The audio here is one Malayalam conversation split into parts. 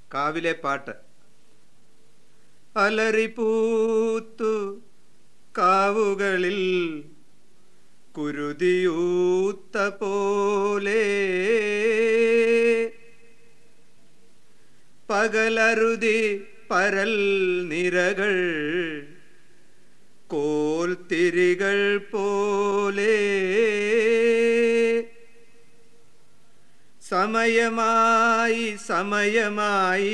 കാവിലെ പാട്ട് അലറിപ്പൂത്തു കാവുകളിൽ കുരുതിയൂത്ത പോലെ പകലറുതി പരൽ നിരകൾ കോൽത്തിരികൾ പോലെ സമയമായി സമയമായി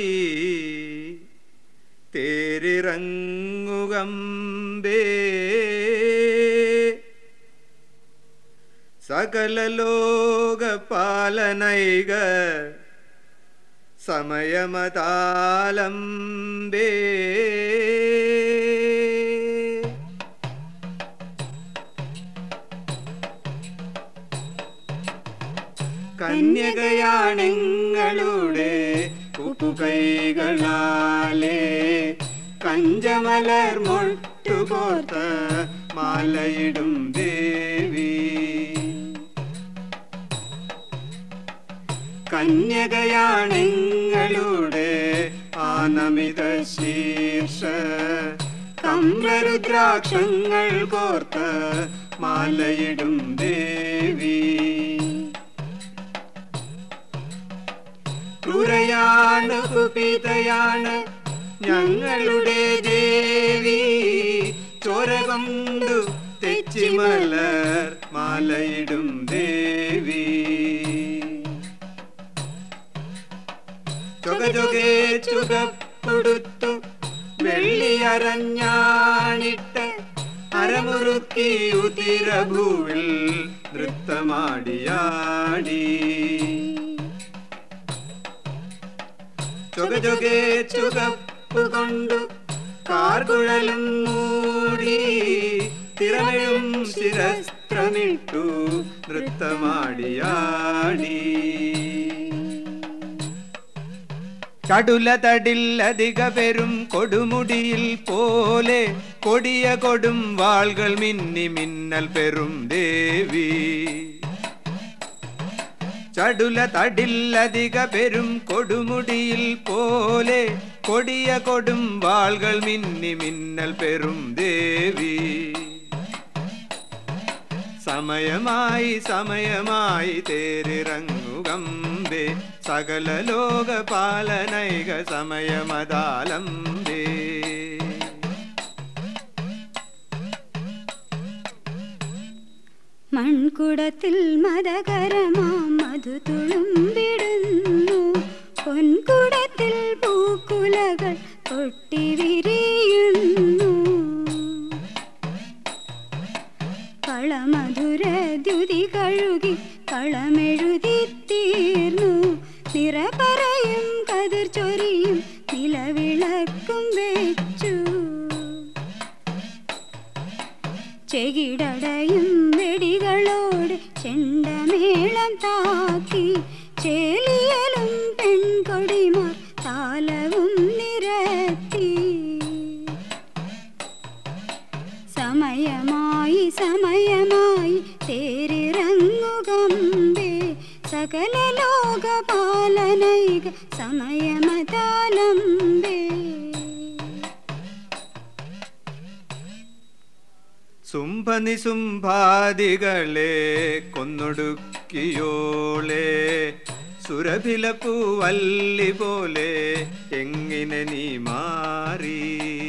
തേരിറങ്ങുകമ്പേ സകല ലോക പാലനൈക സമയമതാലംബേ കന്യകയാണെങ്ങളുടെ ഉപ്പുകൈകളാലേ കഞ്ചമലർ മൊട്ടുകോർത്ത മാലയിടും ദേവി കന്യകയാണെങ്ങളുടെ ആനമിത ശീർഷ കമ്രരുദ്രാക്ഷങ്ങൾ കോർത്ത മാലയിടും ദേവി ക്രൂരയാണ് കുപിതയാണ് ഞങ്ങളുടെ ദേവി ചോര കൊണ്ടു തെച്ചിമലർ മാലയിടും ദേവി ചൊകചൊകേ ചുകപ്പെടുത്തു വെള്ളിയരഞ്ഞാണിട്ട് അരമുറുക്കി ഉതിരഭൂവിൽ നൃത്തമാടിയാടി ചൊകചൊകേ ചുകപ്പു കൊണ്ടു കാർകുഴലും മൂടി തിറമയും ശിരസ്ത്രമിട്ടു നൃത്തമാടിയാടി ചടുല തടില്ലധിക പെരും കൊടുമുടിയിൽ പോലെ കൊടിയ കൊടും വാൾകൾ മിന്നി മിന്നൽ പെരും ദേവി ചടുല തടില്ലധിക പെരും കൊടുമുടിയിൽ പോലെ കൊടിയ കൊടും വാൾകൾ മിന്നി മിന്നൽ പെരും ദേവി സമയമായി സമയമായി തേരിറങ്ങുകമ്പേ സകല ലോക പാലനൈക സമയമതാലംബേ മൺകുടത്തിൽ മതകരമാം മധു തുളുമ്പിടുന്നു പൊൻകുടത്തിൽ പൂക്കുലകൾ പൊട്ടി വിരിയുന്നു കളമധുര ദ്യുതി കഴുകി കളമെഴുതി തീർന്നു നിറപറയും കതിർ ചൊരിയും നിലവിളക്കും വെച്ചു ചെകിടടയും വെടികളോട് ചെണ്ടമേളം താക്കി ചേലിയലും പെൺകൊടിമാർ താലവും നിരത്തി സമയമായി സമയമായി തേരിറങ്ങുകമ്പേ സകല ലോകപാലനൈക സമയമതാലംബേ സുംഭനിസുംഭാദികളെ കൊന്നൊടുക്കിയോളെ സുരഭില പൂവല്ലി പോലെ എങ്ങനെ നീ മാറി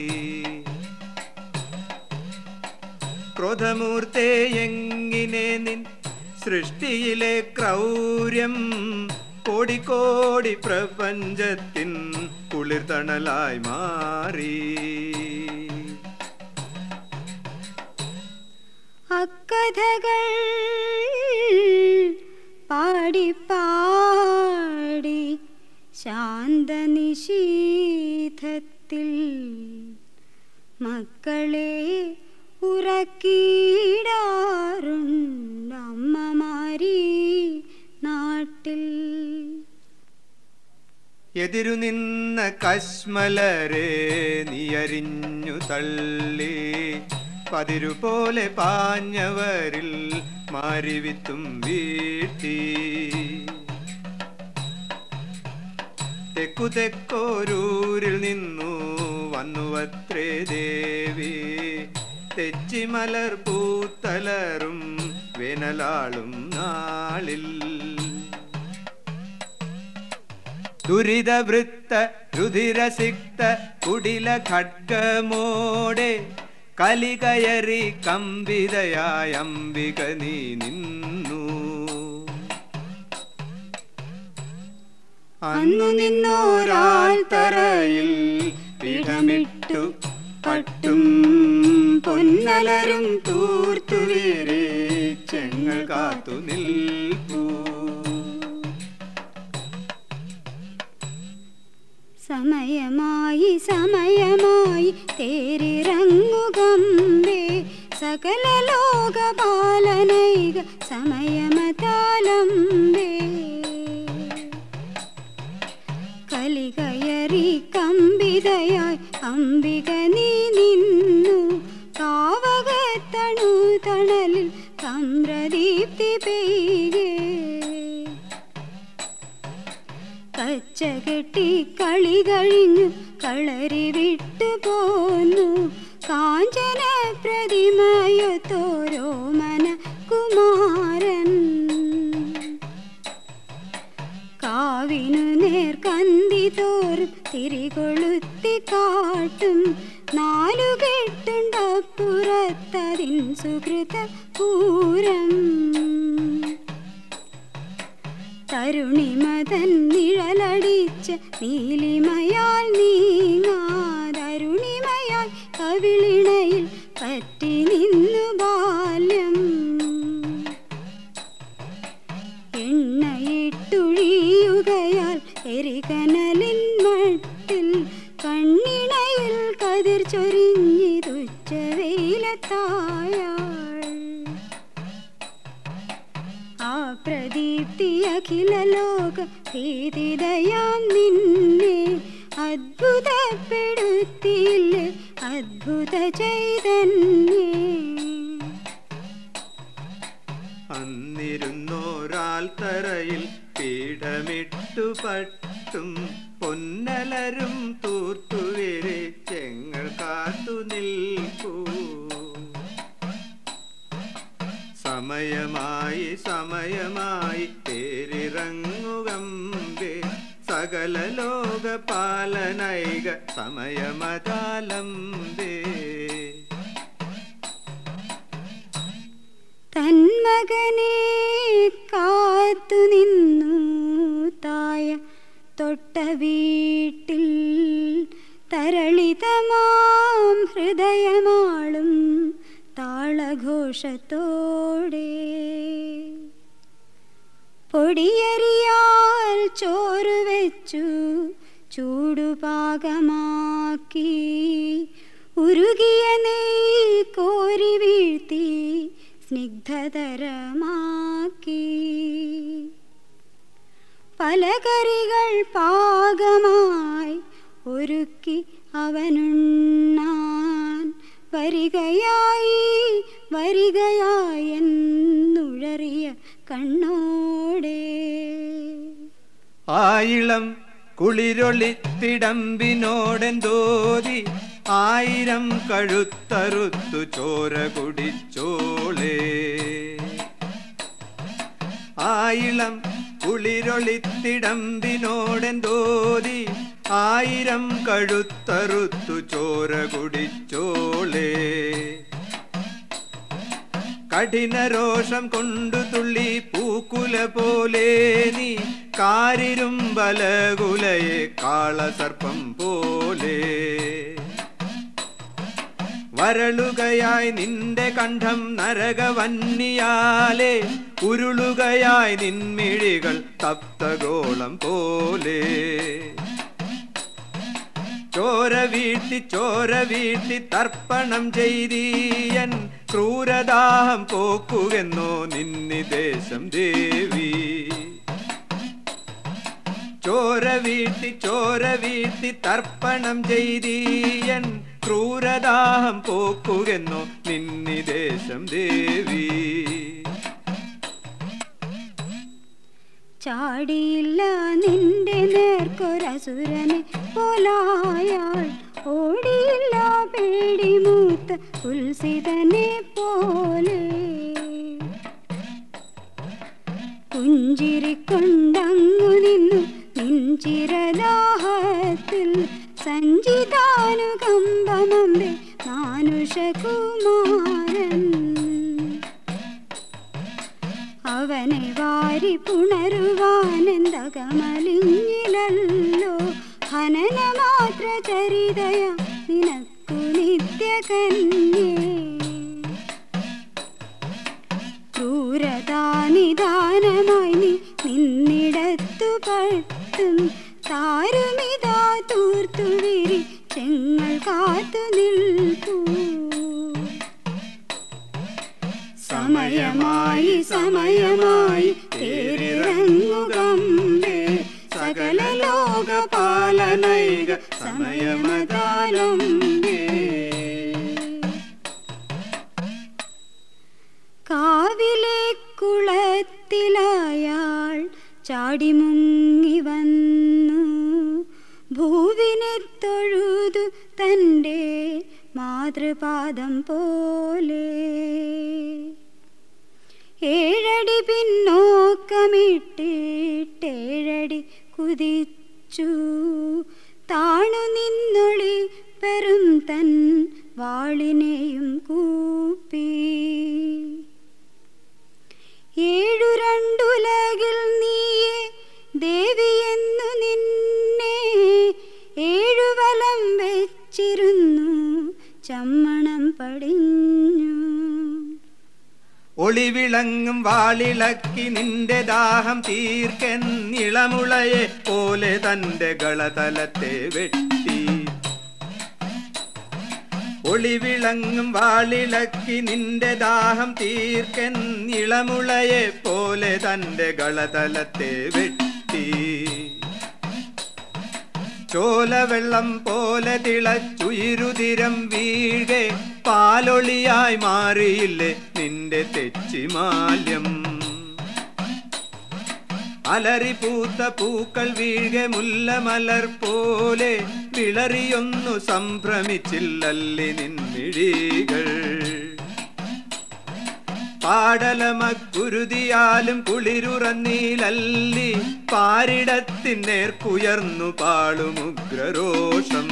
ക്രോധമൂർത്തെ എങ്ങിനെ നിൻ സൃഷ്ടിയിലെ ക്രൗര്യം കോടിക്കോടി പ്രപഞ്ചത്തിൻ കുളിർതണലായി മാറി അക്കഥകൾ പാടി പാടി ശാന്തനിശീഥത്തിൽ മക്കളെ ഉറക്കിയിടാറുണ്ട് അമ്മമാരി നാട്ടിൽ എതിരു നിന്ന കശ്മലരെ നീയരിഞ്ഞു തള്ളി പതിരു പോലെ പാഞ്ഞവരിൽ മാരിവിത്തും വീട്ടി തെക്കു തെക്കോരൂരിൽ നിന്നു വന്നുവത്രേ ദേവി തെച്ചിമലർ പൂത്തലറും വേനലാളും നാളിൽ ദുരിതവൃത്ത രുധിരസിക്ത കുടില ഖഡ്ഗമോടെ കലികയറി കമ്പിതയായ അംബിക നീ നിന്നു അന്നു നിന്നോരാൾ തറയിൽ പീഠമിട്ടു പട്ടും പൊന്നലരും തൂർത്തുവേരെ ചെങ്ങൾ കാത്തു നിൽപ്പൂ സമയമായി സമയമായി തേരിറങ്ങുകമ്പേ സകല ലോകപാലനൈക സമയമതാലംബേ കലികയറി കമ്പിതയായി അംബിക നീ നിന്നു കാവകത്തണു തണലിൽ സമ്രദീപ്തി പെയ്യേ കച്ച കെട്ടി കളി കഴിഞ്ഞു കളരി വിട്ടു പോന്നു കാഞ്ചന പ്രതിമയൊത്തോരോ മന കുമാരൻ കാവിനു നേർ കന്തി തോറും തിരികൊളുത്തി കാട്ടും നാലു കെട്ടുണ്ടപ്പുറത്തതിൻ സുഹൃത പൂരം തരുണിമതൻ നിഴലടിച്ച് നീലിമയാൽ നീങ്ങാതരുണിമയാൽ കവിളിണയിൽ പറ്റി നിന്നു ബാല്യം എണ്ണയിട്ടുഴിയുകയാൽ എരികനലിൻ മട്ടിൽ കണ്ണിണയിൽ കതിർ ചൊരിഞ്ഞിതുച്ച വെയിലത്തായാൾ ആ പ്രദീപ്തി അഖില ലോക ഭീതിതയാം നിന്നെ അത്ഭുതപ്പെടുത്തിയില്ലേ അത്ഭുത ചൈതന്യേ അന്നിരുന്നോരാൽ തറയിൽ പീഠമിട്ടു പട്ടും പൊന്നലരും തൂർത്തുവരെ ചെങ്ങൾ കാത്തു നിൽക്കൂ സമയമായി സമയമായി തേരിറങ്ങുകമ്പേ സകല ലോക പാലനൈക സമയമതാലംബേ തന്മകനെ കാത്തു നിന്നു തായ തൊട്ട വീട്ടിൽ തരളിതമാം ഹൃദയമാളും താളഘോഷത്തോടെ പൊടിയരിയാൽ ചോറ് വെച്ചു ചൂടുപാകമാക്കി ഉരുകിയ നെയ് കോരി വീഴ്ത്തി സ്നിഗ്ധതരമാക്കി പല കറികൾ പാകമായി ഒരുക്കി അവനുണ്ണാൻ വരികയായി വരികയായി എന്നുഴറിയ കണ്ണോടെ ആയിളം കുളിരൊളിത്തിടമ്പിനോടെന്തോതി ആയിരം കഴുത്തറുത്തു ചോര കുടിച്ചോളേ ആയിളം കുളിരൊളിത്തിടമ്പിനോടെന്തോതി ആയിരം കഴുത്തറുത്തു ചോര കുടിച്ചോളേ കഠിന രോഷം കൊണ്ടു തുള്ളി പൂക്കുല പോലെ നീ കാരിരും ബലകുലയെ കാളസർപ്പം പോലെ വരളുകയായി നിന്റെ കണ്ഠം നരകവന്നിയാലെ ഉരുളുകയായി നിൻമിഴികൾ തപ്തഗോളം പോലെ ചോര വീഴ്ത്തി ചോര വീഴ്ത്തി തർപ്പണം ചെയ്തീയൻ ക്രൂരദാഹം പോക്കുവെന്നോ നിന്നിദേശം ദേവി ചോര വീഴ്ത്തി ചോര വീഴ്ത്തി തർപ്പണം ചെയ്തീയൻ ക്രൂരദാഹം പോക്കുവെന്നോ നിന്നിദേശം ദേവി ചാടിയില്ല നിന്റെ നേർക്കൊരസുരനെ പോലായാൾ ഓടിയില്ല പേടിമൂത്ത ഉത്സിതനെ പോലെ പുഞ്ചിരിക്കൊണ്ടങ്ങു നിന്നു നിഞ്ചിരദാഹത്തിൽ സഞ്ചിതാനുകമ്പമമ്പെ മാനുഷകുമാരൻ അവനെ വാരി പുണരുവാനെന്തകമലിഞ്ഞിലല്ലോ ഹനന മാത്ര ചരിതയ നിനക്കു നിത്യകന്യേ ക്രൂരതാനിദാനമായി നീ നിന്നിടത്തു പട്ടും താരുമിതാ തൂർത്തു വിരി ചെങ്ങൾ കാത്തു നിൽപ്പൂ സമയമായി സമയമായി തേരിറങ്ങുകമ്പേ സകല ലോകപാലനൈക സമയമതാലംബേ കാവിലെ കുളത്തിലയാൾ ചാടിമുങ്ങി വന്നു ഭൂവിനെ തൊഴുതു തൻ്റെ മാതൃപാദം പോലെ ഏഴടി പിന്നോക്കമിട്ടിട്ടേഴടി കുതിച്ചു താണു നിന്നൊളി പെരും തൻ വാളിനെയും കൂപ്പി ഏഴു രണ്ടുലകിൽ നീയെ ദേവിയെന്നു നിന്നെ ഏഴുവലം വെച്ചിരുന്നു ചമ്മണം പടിഞ്ഞു ഒളിവിളങ്ങും വാളിളക്കി നിന്റെ ദാഹം തീർക്കൻ ഇളമുളയെ പോലെ തന്റെ ഗളതലത്തെ വെട്ടി ഒളിവിളങ്ങും വാളിളക്കി നിന്റെ ദാഹം തീർക്കൻ ഇളമുളയെ പോലെ തന്റെ ഗളതലത്തെ വെട്ടി ചോലവെള്ളം പോലെ തിളച്ചുയിരുതിരം വീഴെ പാലൊളിയായി മാറിയില്ലേ നിന്റെ തെച്ചിമാല്യം അലറി പൂത്ത പൂക്കൾ വീഴെ മുല്ലമലർ പോലെ വിളറിയൊന്നു സംഭ്രമിച്ചില്ലല്ലി നിൻമിഴികൾ പാടലമക്കുരുതിയാലും കുളിരുറന്നീലല്ലി പാരിടത്തിൻ നേർക്കുയർന്നു പാളുമുഗ്രരോഷം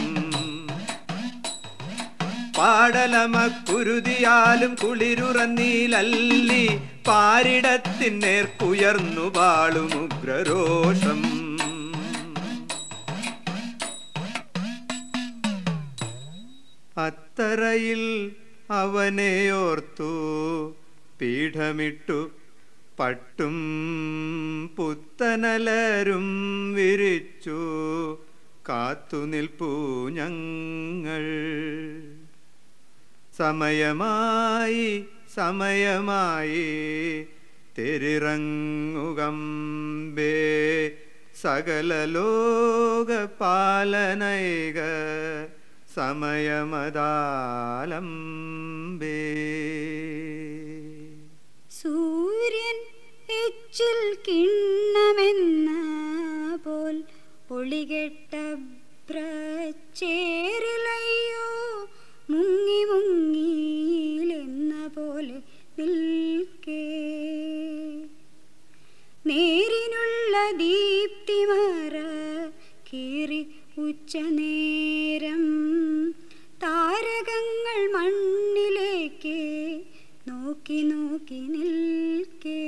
പാടലമക്കുരുതിയാലും കുളിരുറന്നീലല്ലി പാരിടത്തിൻ നേർക്കുയർന്നു പാളുമുഗ്രരോഷം അത്തറയിൽ അവനെയോർത്തു പീഠമിട്ടു പട്ടും പുത്തനലരും വിരിച്ചു കാത്തുനിൽപ്പൂ ഞങ്ങൾ സമയമായി സമയമായി തെരിറങ്ങുകമ്പേ സകല ലോക പാലനൈക സമയമതാലംബേ സൂര്യൻ എച്ചിൽ കിണ്ണമെന്ന പോൽ ഒളികെട്ട ചേരിലയ്യോ മുങ്ങി മുങ്ങിയിലെന്ന പോലെ നിൽക്കേ നേരിനുള്ള ദീപ്തിമറ കീറി ഉച്ചനേരം താരകങ്ങൾ മണ്ണിലേക്ക് നോക്കി നോക്കി നിൽക്കേ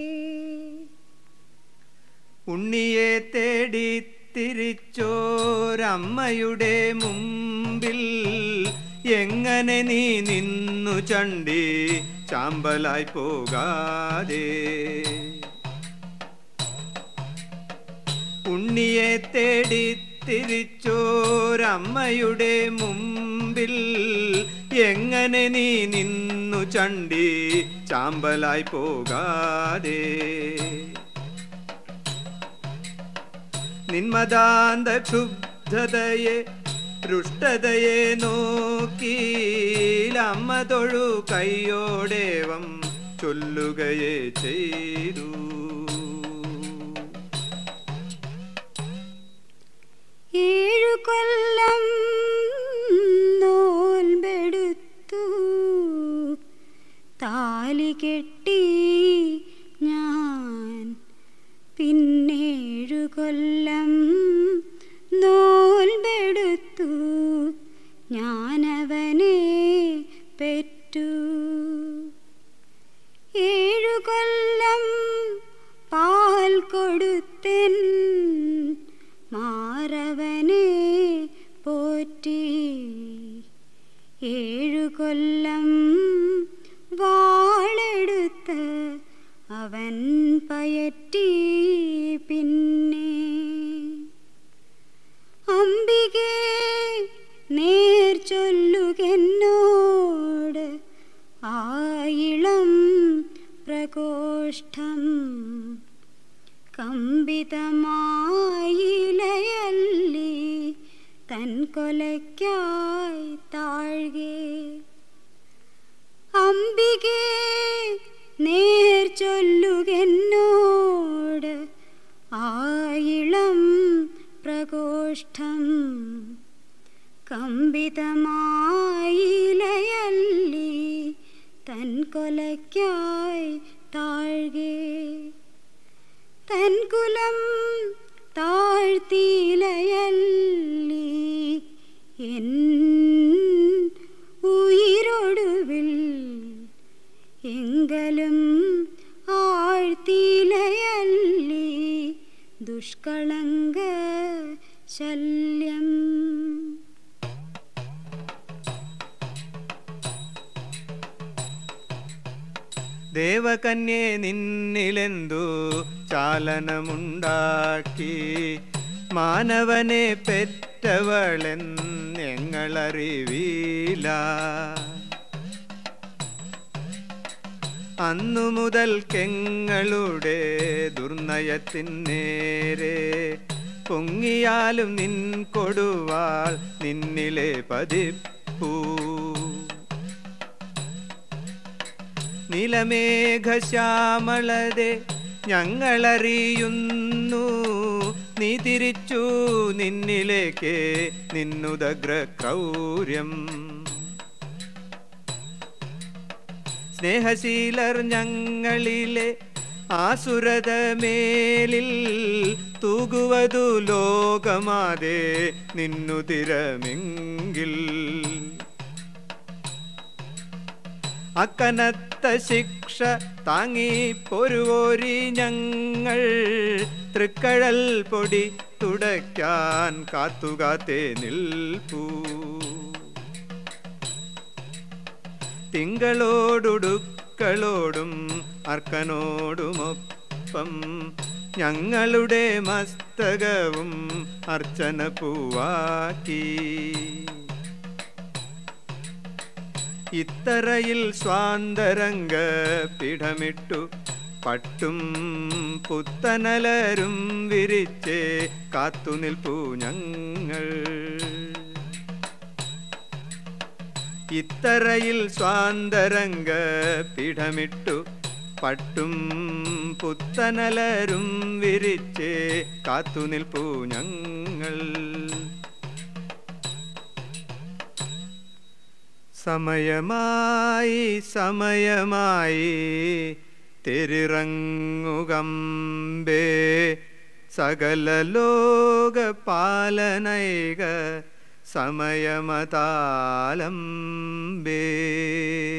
ഉണ്ണിയെ തേടി തിരിച്ചോരമ്മയുടെ മുമ്പിൽ എങ്ങനെ നീ നിന്നു ചണ്ടി ചാമ്പലായി പോകാതെ ഉണ്ണിയെ തേടി തിരിച്ചോരമ്മയുടെ മുമ്പിൽ എങ്ങനെ നീ നിന്നു ചണ്ടി ചാമ്പലായി പോകാതെ നിന്മദാന്ത ക്ഷുബ്ധതയെ രുഷ്ടതയെ നോക്കിയിലമ്മ തൊഴു കയ്യോടേവം ചൊല്ലുകയെ ചെയ്തു കൊല്ലം നോൽബെടുത്തു ഞാനവനെ പെറ്റു ഏഴു കൊല്ലം പാൽ കൊടുത്തൻ മാറവനെ പോറ്റി ഏഴു കൊല്ലം വാളെടുത്ത് അവൻ പയറ്റി പിന്നെ അംബികേ നേർ ചൊല്ലുകെന്നോട് ആയിളം പ്രകോഷ്ഠം കമ്പിതമായിലയല്ലി തൻ കൊലയ്ക്കായി താഴ്കെ അംബികേ നേർ ചൊല്ലുകെന്നോട് ആയിളം പ്രകോഷ്ഠം കമ്പിതമായിലയല്ലി തൻ കൊലയ്ക്കായി താഴ്കെ തൻ കുലം താഴ്ത്തിയിലയല്ലി എൻ ഉയിരൊടുവിൽ എങ്കലും ആഴ്ത്തിയിലയല്ലി ദുഷ്കളങ്ക ശല്യം ദേവകന്യെ നിന്നിലെന്തു ചാലനമുണ്ടാക്കി മാനവനെ പെറ്റവളെന്നങ്ങളറിവീല അന്നു മുതൽ കെങ്ങളുടെ ദുർനയത്തിൻ നേരെ പൊങ്ങിയാലും നിൻ കൊടുവാൾ നിന്നിലെ പതിപ്പൂ നിലമേഘശ്യാമളതെ ഞങ്ങളറിയുന്നു നീ തിരിച്ചു നിന്നിലേക്ക് നിന്നുദഗ്ര ക്രൗര്യം സ്നേഹശീലർ ഞങ്ങളിലെ ആസുരത മേലിൽ തൂകുവതു ലോകമാതെ നിന്നുതിരമെങ്കിൽ അക്കനത്ത ശിക്ഷ താങ്ങി പൊരുവോരി ഞങ്ങൾ തൃക്കഴൽ പൊടി തുടയ്ക്കാൻ കാത്തുകാത്തേ നിൽപ്പൂ തിങ്കളോടുടുക്കളോടും അർക്കനോടുമൊപ്പം ഞങ്ങളുടെ മസ്തകവും അർച്ചന പൂവാക്കി ഇത്തറയിൽ സ്വാന്തരംഗ പിടമിട്ടു പട്ടും പുത്തനലരും വിരിച്ചേ കാത്തുനിൽപ്പൂ ഞങ്ങൾ ഇത്തറയിൽ സ്വാന്തരംഗ പിടമിട്ടു പട്ടും പുത്തനലരും വിരിച്ചേ കാത്തുനിൽപ്പൂ ഞങ്ങൾ സമയമായി സമയമായി തെരിറങ്ങുകമ്പേ സകല ലോക പാലനൈക സമയമതാലംബേ